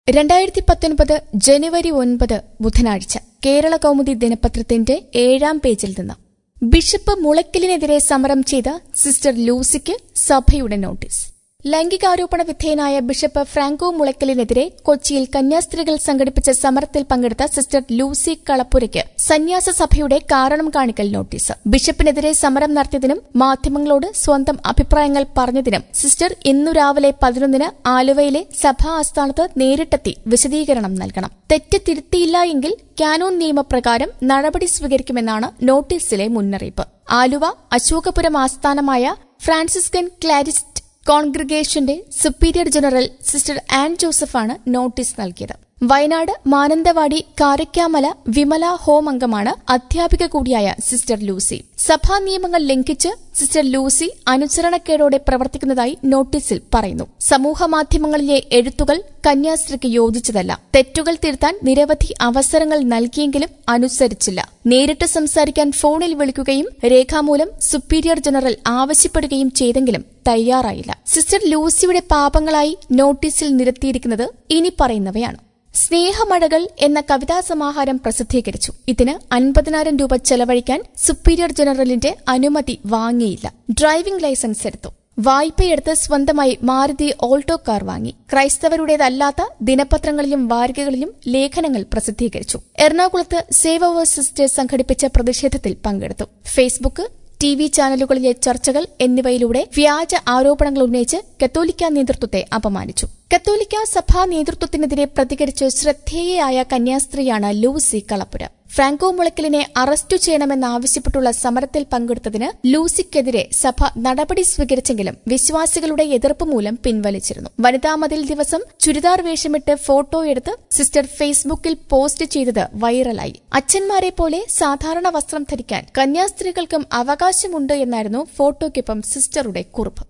രണ്ടായിരത്തി പത്തൊൻപത് ജനുവരി ഒൻപത് ബുധനാഴ്ച കേരള കൗമുദി ദിനപത്രത്തിന്റെ ഏഴാം പേജിൽ നിന്ന് ബിഷപ്പ് മുളയ്ക്കലിനെതിരെ സമരം ചെയ്ത സിസ്റ്റർ ലൂസിക്ക് സഭയുടെ നോട്ടീസ് ലൈംഗികാരോപണ വിധേയനായ ബിഷപ്പ് ഫ്രാങ്കോ മുളയ്ക്കലിനെതിരെ കൊച്ചിയിൽ കന്യാസ്ത്രീകൾ സംഘടിപ്പിച്ച സമരത്തിൽ പങ്കെടുത്ത സിസ്റ്റർ ലൂസി കളപ്പുരയ്ക്ക് സന്യാസ സഭയുടെ കാരണം കാണിക്കൽ നോട്ടീസ് ബിഷപ്പിനെതിരെ സമരം നടത്തിയതിനും മാധ്യമങ്ങളോട് സ്വന്തം അഭിപ്രായങ്ങൾ പറഞ്ഞതിനും സിസ്റ്റർ ഇന്നു രാവിലെ പതിനൊന്നിന് ആലുവയിലെ സഭാ ആസ്ഥാനത്ത് നേരിട്ടെത്തി വിശദീകരണം നൽകണം തെറ്റ് തിരുത്തിയില്ല എങ്കിൽ കാനൂൺ നിയമപ്രകാരം നടപടി സ്വീകരിക്കുമെന്നാണ് നോട്ടീസിലെ മുന്നറിയിപ്പ് ആലുവ അശോകപുരം ആസ്ഥാനമായ ഫ്രാൻസിസ്കൻ ക്ലാരിസ്റ്റ് കോൺഗ്രിഗേഷന്റെ സുപ്പീരിയർ ജനറൽ സിസ്റ്റർ ആൻ ജോസഫാണ് നോട്ടീസ് നൽകിയത് വയനാട് മാനന്തവാടി കാരക്കാമല വിമല ഹോം അംഗമാണ് അധ്യാപിക കൂടിയായ സിസ്റ്റർ ലൂസി സഭാ നിയമങ്ങൾ ലംഘിച്ച് സിസ്റ്റർ ലൂസി അനുസരണക്കേടോടെ പ്രവർത്തിക്കുന്നതായി നോട്ടീസിൽ പറയുന്നു സമൂഹമാധ്യമങ്ങളിലെ എഴുത്തുകൾ കന്യാസ്ത്രീക്ക് യോജിച്ചതല്ല തെറ്റുകൾ തിരുത്താൻ നിരവധി അവസരങ്ങൾ നൽകിയെങ്കിലും അനുസരിച്ചില്ല നേരിട്ട് സംസാരിക്കാൻ ഫോണിൽ വിളിക്കുകയും രേഖാമൂലം സുപ്പീരിയർ ജനറൽ ആവശ്യപ്പെടുകയും ചെയ്തെങ്കിലും തയ്യാറായില്ല സിസ്റ്റർ ലൂസിയുടെ പാപങ്ങളായി നോട്ടീസിൽ നിരത്തിയിരിക്കുന്നത് ഇനി പറയുന്നവയാണ് സ്നേഹമഴകൾ എന്ന കവിതാ സമാഹാരം പ്രസിദ്ധീകരിച്ചു ഇതിന് അൻപതിനായിരം രൂപ ചെലവഴിക്കാൻ സുപ്പീരിയർ ജനറലിന്റെ അനുമതി വാങ്ങിയില്ല ഡ്രൈവിംഗ് ലൈസൻസ് എടുത്തു വായ്പയെടുത്ത് സ്വന്തമായി മാരുതി ഓൾട്ടോ കാർ വാങ്ങി ക്രൈസ്തവരുടേതല്ലാത്ത ദിനപത്രങ്ങളിലും വാരികകളിലും ലേഖനങ്ങൾ പ്രസിദ്ധീകരിച്ചു എറണാകുളത്ത് സേവ് അവർ സിസ്റ്റേഴ്സ് സംഘടിപ്പിച്ച പ്രതിഷേധത്തിൽ പങ്കെടുത്തു ഫേസ്ബുക്ക് ടി വി ചാനലുകളിലെ ചർച്ചകൾ എന്നിവയിലൂടെ വ്യാജ ആരോപണങ്ങൾ ഉന്നയിച്ച് കത്തോലിക്ക നേതൃത്വത്തെ അപമാനിച്ചു കത്തോലിക്ക സഭാ നേതൃത്വത്തിനെതിരെ പ്രതികരിച്ച് ശ്രദ്ധേയയായ കന്യാസ്ത്രീയാണ് ലൂസി കളപ്പുര ഫ്രാങ്കോ മുളയ്ക്കലിനെ അറസ്റ്റു ചെയ്യണമെന്നാവശ്യപ്പെട്ടുള്ള സമരത്തിൽ പങ്കെടുത്തതിന് ലൂസിക്കെതിരെ സഭ നടപടി സ്വീകരിച്ചെങ്കിലും വിശ്വാസികളുടെ എതിർപ്പ് മൂലം പിൻവലിച്ചിരുന്നു വനിതാ മതിൽ ദിവസം ചുരിദാർ വേഷമിട്ട് ഫോട്ടോ എടുത്ത് സിസ്റ്റർ ഫേസ്ബുക്കിൽ പോസ്റ്റ് ചെയ്തത് വൈറലായി അച്ഛന്മാരെ പോലെ സാധാരണ വസ്ത്രം ധരിക്കാൻ കന്യാസ്ത്രീകൾക്കും അവകാശമുണ്ട് എന്നായിരുന്നു ഫോട്ടോയ്ക്കൊപ്പം സിസ്റ്ററുടെ കുറിപ്പ്